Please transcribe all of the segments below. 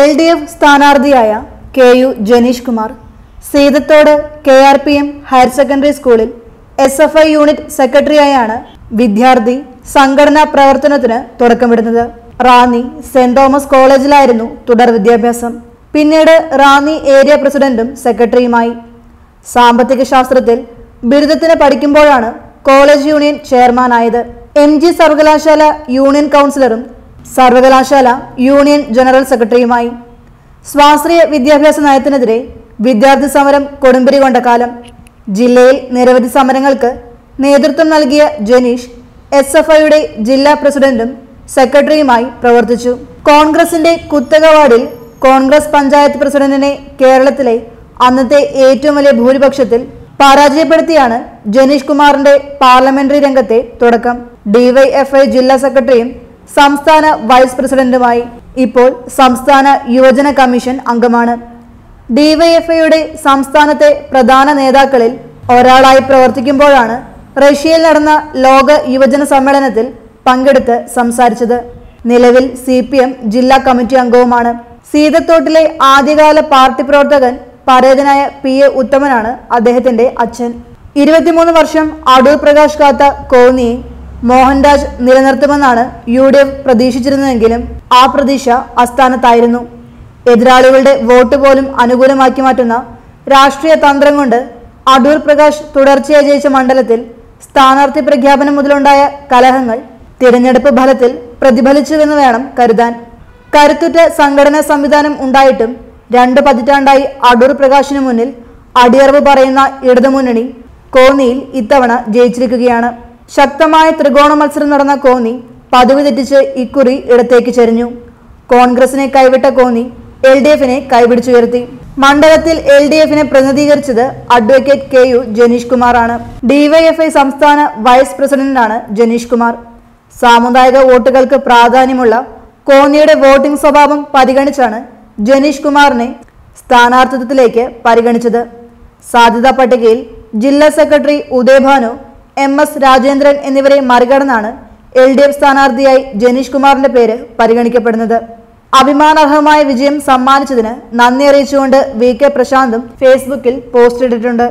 L D F സ്ഥാനാർത്ഥിയായ K U Jeneesh Kumar Seethathodu K R P M higher secondary സ്കൂളിൽ S F I unit സെക്രട്ടറിയായാണ് വിദ്യാർത്ഥി സംഘടനാ പ്രവർത്തനത്തിന് തുടക്കമിടുന്നത് റാന്നി സെന്റ് തോമസ് കോളേജിലായിരുന്നു തുടർ വിദ്യാഭ്യാസം പിന്നീട് റാന്നി ഏരിയ പ്രസിഡന്റും സെക്രട്ടറിയുമായി സാമ്പത്തിക ശാസ്ത്രത്തിൽ ബിരുദത്തിന് പഠിക്കുമ്പോഴാണ് കോളേജ് യൂണിയൻ ചെയർമാനായത് എം ജി സർവകലാശാല യൂണിയൻ കൗൺസിലറും സർവകലാശാല യൂണിയൻ ജനറൽ സെക്രട്ടറിയുമായി സ്വാശ്രയ വിദ്യാഭ്യാസ നയത്തിനെതിരെ വിദ്യാർത്ഥി സമരം കൊടുമ്പിരി കൊണ്ട കാലം ജില്ലയിൽ നിരവധി സമരങ്ങൾക്ക് നേതൃത്വം നൽകിയ ജനീഷ് എസ് എഫ് ഐയുടെ ജില്ലാ പ്രസിഡന്റും സെക്രട്ടറിയുമായി പ്രവർത്തിച്ചു കോൺഗ്രസിന്റെ കുത്തക വാർഡിൽ കോൺഗ്രസ് പഞ്ചായത്ത് പ്രസിഡന്റിനെ കേരളത്തിലെ അന്നത്തെ ഏറ്റവും വലിയ ഭൂരിപക്ഷത്തിൽ പരാജയപ്പെടുത്തിയാണ് ജനീഷ് കുമാറിന്റെ പാർലമെന്ററി രംഗത്തെ തുടക്കം ഡിവൈഎഫ്ഐ ജില്ലാ സെക്രട്ടറിയും സംസ്ഥാന വൈസ് പ്രസിഡന്റുമായി ഇപ്പോൾ സംസ്ഥാന യുവജന കമ്മീഷൻ അംഗമാണ് ഡിവൈഎഫ്ഐയുടെ സംസ്ഥാനത്തെ പ്രധാന നേതാക്കളിൽ ഒരാളായി പ്രവർത്തിക്കുമ്പോഴാണ് റഷ്യയിൽ നടന്ന ലോക യുവജന സമ്മേളനത്തിൽ പങ്കെടുത്ത് സംസാരിച്ചത് നിലവിൽ സി പി എം ജില്ലാ കമ്മിറ്റി അംഗവുമാണ് സീതത്തോട്ടിലെ ആദ്യകാല പാർട്ടി പ്രവർത്തകൻ പരേതനായ പി എ ഉത്തമനാണ് അദ്ദേഹത്തിന്റെ അച്ഛൻ ഇരുപത്തിമൂന്ന് വർഷം അടൂർ പ്രകാശ് കാത്ത കോന്നിയെ മോഹൻരാജ് നിലനിർത്തുമെന്നാണ് യു ഡി എഫ് പ്രതീക്ഷിച്ചിരുന്നതെങ്കിലും ആ പ്രതീക്ഷ അസ്ഥാനത്തായിരുന്നു എതിരാളികളുടെ വോട്ട് പോലും അനുകൂലമാക്കി മാറ്റുന്ന രാഷ്ട്രീയ തന്ത്രം കൊണ്ട് അടൂർ പ്രകാശ് തുടർച്ചയായി ജയിച്ച മണ്ഡലത്തിൽ സ്ഥാനാർത്ഥി പ്രഖ്യാപനം മുതലുണ്ടായ കലഹങ്ങൾ തിരഞ്ഞെടുപ്പ് ഫലത്തിൽ പ്രതിഫലിച്ചുവെന്ന് വേണം കരുതാൻ കരുത്തുറ്റ സംഘടനാ സംവിധാനം ഉണ്ടായിട്ടും രണ്ട് പതിറ്റാണ്ടായി അടൂർ പ്രകാശിന് മുന്നിൽ അടിയറവ് പറയുന്ന ഇടതുമുന്നണി കോന്നിയിൽ ഇത്തവണ ജയിച്ചിരിക്കുകയാണ് ശക്തമായ ത്രികോണ മത്സരം നടന്ന കോന്നി പതിവ് തെറ്റിച്ച് ഇക്കുറി ഇടത്തേക്ക് ചെരിഞ്ഞു കോൺഗ്രസിനെ കൈവിട്ട കോന്നി എൽ ഡി എഫിനെ കൈപിടിച്ചുയർത്തി മണ്ഡലത്തിൽ എൽ ഡി എഫിനെ പ്രതിനിധീകരിച്ചത് അഡ്വക്കേറ്റ് കെ യു ജനീഷ് കുമാറാണ് ഡിവൈഎഫ്ഐ സംസ്ഥാന വൈസ് പ്രസിഡന്റാണ് ജനീഷ് കുമാർ സാമുദായിക വോട്ടുകൾക്ക് പ്രാധാന്യമുള്ള കോന്നിയുടെ വോട്ടിംഗ് സ്വഭാവം പരിഗണിച്ചാണ് ജനീഷ് കുമാറിനെ സ്ഥാനാർത്ഥിത്വത്തിലേക്ക് പരിഗണിച്ചത് സാധ്യതാ പട്ടികയിൽ ജില്ലാ secretary Udayabhanu M S Rajendran എന്നിവരെ മറികടന്നാണ് എൽ ഡി എഫ് സ്ഥാനാർത്ഥിയായി ജനീഷ് കുമാറിന്റെ പേര് പരിഗണിക്കപ്പെടുന്നത് അഭിമാനാർഹമായ വിജയം സമ്മാനിച്ചതിന് നന്ദി അറിയിച്ചുകൊണ്ട് വി കെ പ്രശാന്തും ഫേസ്ബുക്കിൽ പോസ്റ്റ് ഇട്ടിട്ടുണ്ട്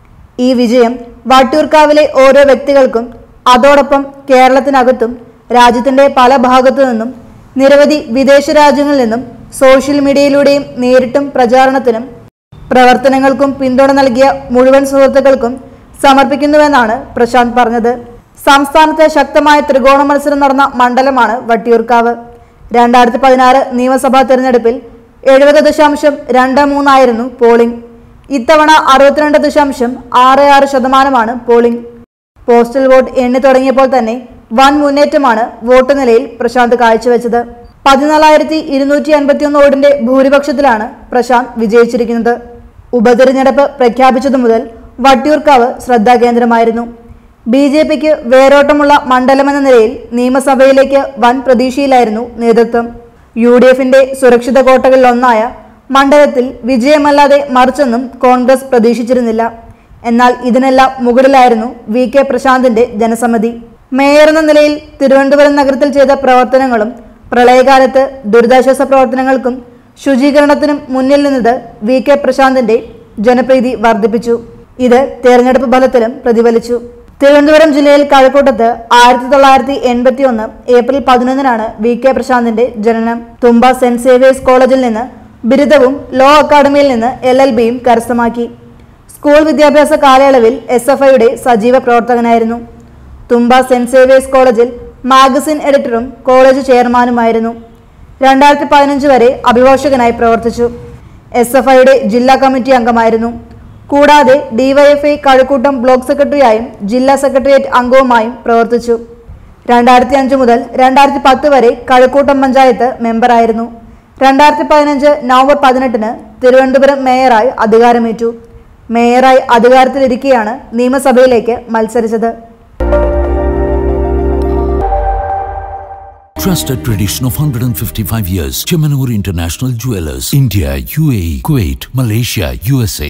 ഈ വിജയം വട്ടിയൂർക്കാവിലെ ഓരോ വ്യക്തികൾക്കും അതോടൊപ്പം കേരളത്തിനകത്തും രാജ്യത്തിന്റെ പല ഭാഗത്തു നിന്നും നിരവധി വിദേശ രാജ്യങ്ങളിൽ നിന്നും സോഷ്യൽ മീഡിയയിലൂടെയും നേരിട്ടും പ്രചാരണത്തിനും പ്രവർത്തനങ്ങൾക്കും പിന്തുണ നൽകിയ മുഴുവൻ സുഹൃത്തുക്കൾക്കും സമർപ്പിക്കുന്നുവെന്നാണ് പ്രശാന്ത് പറഞ്ഞത് സംസ്ഥാനത്ത് ശക്തമായ ത്രികോണ മത്സരം നടന്ന മണ്ഡലമാണ് വട്ടിയൂർക്കാവ് രണ്ടായിരത്തി പതിനാറ് നിയമസഭാ തെരഞ്ഞെടുപ്പിൽ എഴുപത് ദശാംശം രണ്ട് മൂന്നായിരുന്നു പോളിംഗ് ഇത്തവണ അറുപത്തിരണ്ട് ദശാംശം ആറ് ആറ് ശതമാനമാണ് പോളിംഗ് പോസ്റ്റൽ വോട്ട് എണ്ണി തുടങ്ങിയപ്പോൾ തന്നെ വൻ മുന്നേറ്റമാണ് വോട്ട് നിലയിൽ പ്രശാന്ത് കാഴ്ചവെച്ചത് പതിനാലായിരത്തി ഇരുന്നൂറ്റി അൻപത്തിയൊന്ന് വോട്ടിന്റെ ഭൂരിപക്ഷത്തിലാണ് പ്രശാന്ത് വിജയിച്ചിരിക്കുന്നത് ഉപതെരഞ്ഞെടുപ്പ് പ്രഖ്യാപിച്ചതു മുതൽ വട്ടിയൂർക്കാവ് ശ്രദ്ധാകേന്ദ്രമായിരുന്നു ബി ജെ പിക്ക് വേരോട്ടമുള്ള മണ്ഡലമെന്ന നിലയിൽ നിയമസഭയിലേക്ക് വൻ പ്രതീക്ഷയിലായിരുന്നു നേതൃത്വം യു ഡി എഫിന്റെ സുരക്ഷിത കോട്ടകളിലൊന്നായ മണ്ഡലത്തിൽ വിജയമല്ലാതെ മറിച്ചൊന്നും കോൺഗ്രസ് പ്രതീക്ഷിച്ചിരുന്നില്ല എന്നാൽ ഇതിനെല്ലാം മുകളിലായിരുന്നു വി കെ പ്രശാന്തിന്റെ ജനസമ്മതി മേയർ എന്ന നിലയിൽ തിരുവനന്തപുരം നഗരത്തിൽ ചെയ്ത പ്രവർത്തനങ്ങളും പ്രളയകാലത്ത് ദുരിതാശ്വാസ പ്രവർത്തനങ്ങൾക്കും ശുചീകരണത്തിനും മുന്നിൽ നിന്നത് വി കെ പ്രശാന്തിന്റെ ജനപ്രീതി വർദ്ധിപ്പിച്ചു ഇത് തെരഞ്ഞെടുപ്പ് ഫലത്തിലും പ്രതിഫലിച്ചു തിരുവനന്തപുരം ജില്ലയിൽ കഴക്കൂട്ടത്ത് ആയിരത്തി തൊള്ളായിരത്തി എൺപത്തി ഒന്ന് ഏപ്രിൽ പതിനൊന്നിനാണ് വി കെ പ്രശാന്തിന്റെ ജനനം തുമ്പ സെന്റ് സേവിയേഴ്സ് കോളേജിൽ നിന്ന് ബിരുദവും ലോ അക്കാദമിയിൽ നിന്ന് എൽ എൽ ബിയും കരസ്ഥമാക്കി സ്കൂൾ വിദ്യാഭ്യാസ കാലയളവിൽ എസ് എഫ് ഐയുടെ സജീവ പ്രവർത്തകനായിരുന്നു തുമ്പ സെന്റ് സേവിയേഴ്സ് കോളേജിൽ മാഗസിൻ എഡിറ്ററും കോളേജ് ചെയർമാനുമായിരുന്നു രണ്ടായിരത്തി പതിനഞ്ച് വരെ അഭിഭാഷകനായി പ്രവർത്തിച്ചു എസ് എഫ് ഐയുടെ ജില്ലാ കമ്മിറ്റി അംഗമായിരുന്നു കൂടാതെ ഡിവൈഎഫ്ഐ കഴക്കൂട്ടം ബ്ലോക്ക് സെക്രട്ടറിയായും ജില്ലാ സെക്രട്ടേറിയറ്റ് അംഗവുമായും പ്രവർത്തിച്ചു രണ്ടായിരത്തി അഞ്ച് മുതൽ രണ്ടായിരത്തി പത്ത് വരെ കഴക്കൂട്ടം പഞ്ചായത്ത് മെമ്പറായിരുന്നു രണ്ടായിരത്തി പതിനഞ്ച് നവംബർ പതിനെട്ടിന് തിരുവനന്തപുരം മേയറായി അധികാരമേറ്റു മേയറായി അധികാരത്തിലിരിക്കെയാണ് നിയമസഭയിലേക്ക് മത്സരിച്ചത് Trusted tradition of 155 years. Chemanur International Jewelers. India, UAE, Kuwait, Malaysia, USA.